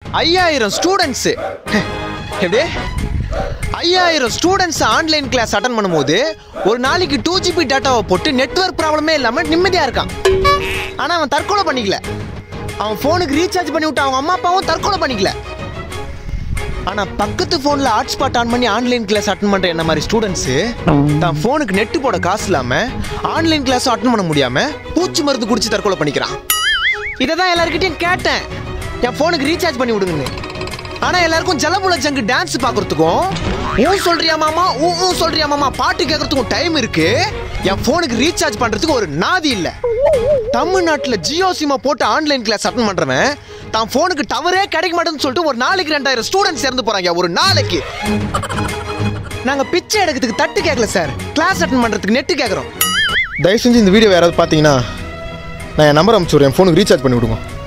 ஐயாயிரம் ஸ்டூடெண்ட்ஸு எப்படி ஐயாயிரம் ஸ்டூடெண்ட்ஸ் ஆன்லைன் கிளாஸ் அட்டன் பண்ணும்போது ஒரு நாளைக்கு டூ ஜிபி டேட்டாவை போட்டு நெட்வொர்க் ப்ராப்ளமே இல்லாமல் நிம்மதியாக இருக்கான் ஆனால் அவன் தற்கொலை பண்ணிக்கல அவன் ஃபோனுக்கு ரீசார்ஜ் பண்ணி விட்டு அவங்க அம்மா அப்பாவும் தற்கொலை பண்ணிக்கல ஆனால் பக்கத்து ஃபோனில் ஹாட்ஸ்பாட் ஆன் பண்ணி ஆன்லைன் கிளாஸ் அட்டன் பண்ணுற என்ன மாதிரி ஸ்டூடெண்ட்ஸு தான் ஃபோனுக்கு நெட்டு போட காசு இல்லாமல் ஆன்லைன் கிளாஸும் அட்டன் பண்ண முடியாமல் பூச்சி மருந்து குடிச்சு தற்கொலை பண்ணிக்கிறான் இதை தான் எல்லாருக்கிட்டையும் கேட்டேன் என் ஃபோனுக்கு ரீசார்ஜ் பண்ணி விடுங்கன்னு ஆனால் எல்லாருக்கும் ஜலபுல ஜங்கு டான்ஸ் பார்க்கறதுக்கும் ஊ சொல்றியா மாமா ஊ ஊ சொல்றியா மாமா பாட்டு கேட்கறதுக்கும் டைம் இருக்கு என் ஃபோனுக்கு ரீசார்ஜ் பண்றதுக்கு ஒரு நாதி இல்லை தமிழ்நாட்டில் ஜியோ சிம்மை போட்டு ஆன்லைன் கிளாஸ் அட்டன் பண்றவன் தான் ஃபோனுக்கு டவரே கிடைக்க மாட்டேன்னு சொல்லிட்டு ஒரு நாளைக்கு ரெண்டாயிரம் ஸ்டூடெண்ட்ஸ் இறந்து போறாங்க ஒரு நாளைக்கு நாங்க பிச்சை எடுக்கிறதுக்கு தட்டு கேட்கல சார் கிளாஸ் அட்டன் பண்றதுக்கு நெட்டு கேட்குறோம் தயவு செஞ்சு இந்த வீடியோ யாராவது பார்த்தீங்கன்னா நான் என் நம்பர் அனுப்பிச்சு என் ஃபோனுக்கு ரீசார்ஜ் பண்ணி விடுங்க